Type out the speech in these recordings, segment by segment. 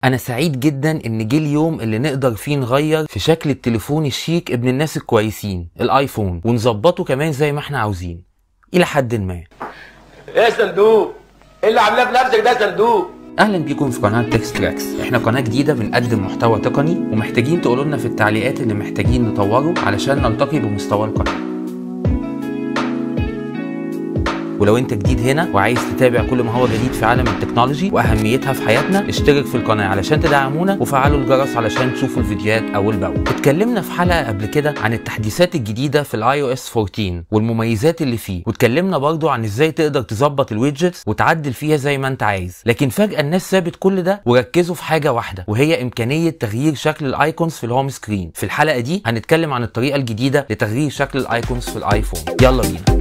انا سعيد جدا ان جه اليوم اللي نقدر فيه نغير في شكل التليفون الشيك ابن الناس الكويسين الايفون ونظبطه كمان زي ما احنا عاوزين الى حد ما ايه يا صندوق ايه اللي عاملاه بنفسك ده يا صندوق اهلا بيكم في قناه تكس تراكس احنا قناه جديده بنقدم محتوى تقني ومحتاجين تقولوا لنا في التعليقات اللي محتاجين نطوره علشان نلتقي بمستوى القناه ولو انت جديد هنا وعايز تتابع كل ما هو جديد في عالم التكنولوجي واهميتها في حياتنا اشترك في القناه علشان تدعمونا وفعلوا الجرس علشان تشوفوا الفيديوهات اول باول اتكلمنا في حلقه قبل كده عن التحديثات الجديده في الاي او اس 14 والمميزات اللي فيه واتكلمنا برضو عن ازاي تقدر تظبط الويدجتس وتعدل فيها زي ما انت عايز لكن فجاه الناس سابت كل ده وركزوا في حاجه واحده وهي امكانيه تغيير شكل الايكونز في الهوم سكرين في الحلقه دي هنتكلم عن الطريقه الجديده لتغيير شكل الايكونز في الايفون يلا بينا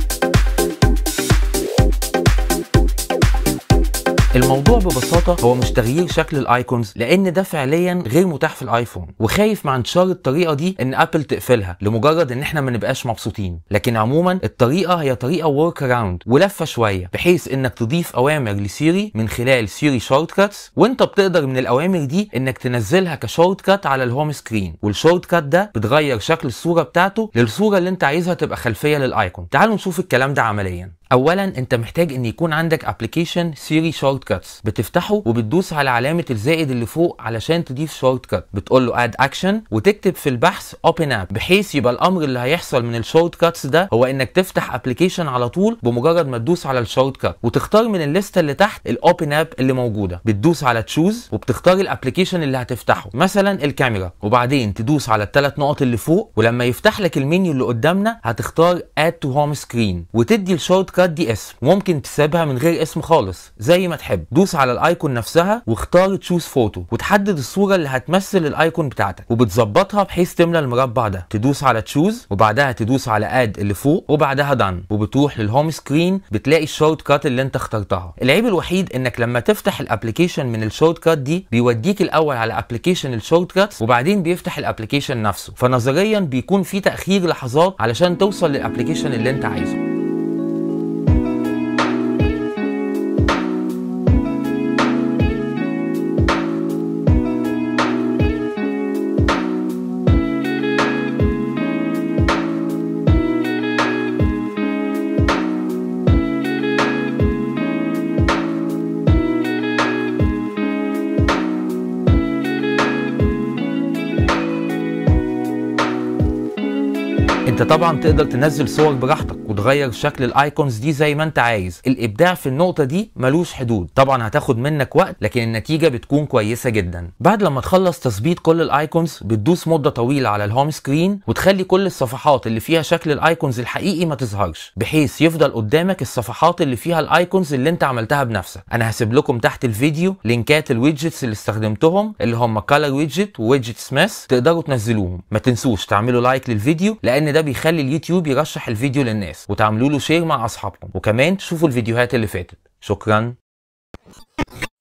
الموضوع ببساطة هو مش تغيير شكل الايكونز لان ده فعليا غير متاح في الايفون وخايف مع انتشار الطريقة دي ان ابل تقفلها لمجرد ان احنا ما نبقاش مبسوطين لكن عموما الطريقة هي طريقة ورك اراوند ولفة شوية بحيث انك تضيف اوامر لسيري من خلال سيري شورت كاتس وانت بتقدر من الاوامر دي انك تنزلها كشورت كات على الهوم سكرين والشورت كات ده بتغير شكل الصورة بتاعته للصورة اللي انت عايزها تبقى خلفية للايكون تعالوا نشوف الكلام ده عمليا اولا انت محتاج ان يكون عندك ابلكيشن سيري شورت كاتس بتفتحه وبتدوس على علامه الزائد اللي فوق علشان تضيف شورت كات بتقول له اد اكشن وتكتب في البحث اوبن اب بحيث يبقى الامر اللي هيحصل من الشورت كاتس ده هو انك تفتح ابلكيشن على طول بمجرد ما تدوس على الشورت كات وتختار من الليسته اللي تحت الاوبن اب اللي موجوده بتدوس على تشوز وبتختار الابلكيشن اللي هتفتحه مثلا الكاميرا وبعدين تدوس على الثلاث نقط اللي فوق ولما يفتح لك المنيو اللي قدامنا هتختار اد تو هوم سكرين وتدي الشورت كات دي اسم ممكن تسيبها من غير اسم خالص زي ما تحب دوس على الايكون نفسها واختار تشوز فوتو وتحدد الصوره اللي هتمثل الايكون بتاعتك وبتظبطها بحيث تملى المربع ده تدوس على تشوز وبعدها تدوس على اد اللي فوق وبعدها دان وبتروح للهوم سكرين بتلاقي الشورت كات اللي انت اخترتها العيب الوحيد انك لما تفتح الابلكيشن من الشورت كات دي بيوديك الاول على ابلكيشن الشورت كاتس وبعدين بيفتح الابلكيشن نفسه فنظريا بيكون في تاخير لحظات علشان توصل للابلكيشن اللي انت عايزه انت طبعا تقدر تنزل صور براحتك وتغير شكل الايكونز دي زي ما انت عايز الابداع في النقطه دي ملوش حدود طبعا هتاخد منك وقت لكن النتيجه بتكون كويسه جدا بعد لما تخلص تظبيط كل الايكونز بتدوس مده طويله على الهوم سكرين وتخلي كل الصفحات اللي فيها شكل الايكونز الحقيقي ما تظهرش بحيث يفضل قدامك الصفحات اللي فيها الايكونز اللي انت عملتها بنفسك انا هسيب لكم تحت الفيديو لينكات الويدجتس اللي استخدمتهم اللي هم كالر ويدجت وويدجت سميث تقدروا تنزلوهم ما تنسوش تعملوا لايك للفيديو لان ده بيخلي اليوتيوب يرشح الفيديو للناس وتعملوا له شير مع اصحابكم وكمان تشوفوا الفيديوهات اللي فاتت شكرا